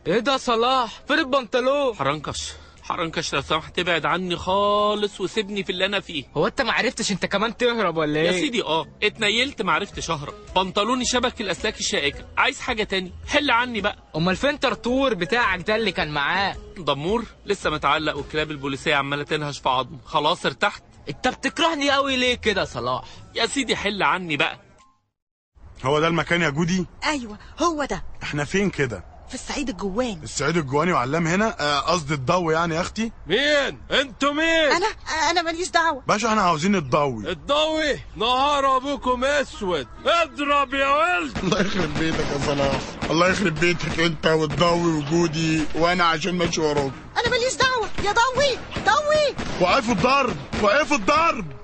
ايه ده صلاح فين البنطلون حرنكش حرنكش لو سمحت ابعد عني خالص وسيبني في اللي انا فيه هو انت ما عرفتش انت كمان تهرب ولا ايه يا سيدي اه اتنيلت معرفتش اهرب بنطلوني شبك الاسلاك الشائكه عايز حاجه تاني حل عني بقى امال فين طرطور بتاعك ده اللي كان معاه دمور لسه متعلق والكلاب البوليسيه عماله تنهش في عظمه خلاص ارتحت انت بتكرهني قوي ليه كده يا صلاح يا سيدي حل عني بقى هو ده المكان يا جودي ايوه هو ده احنا فين كده في الصعيد الجواني السعيد الجواني وعلام هنا آه، قصدي الضوء يعني يا اختي مين انتوا مين انا انا ماليش دعوه باشا احنا عاوزين الضوء الضوي نهار ابوكم اسود اضرب يا ولد الله يخرب بيتك يا صلاح الله يخرب بيتك انت والضوي وجودي وانا عشان ماشي وراك انا ماليش دعوه يا ضوي ضوي وقفوا الضرب وقفوا الضرب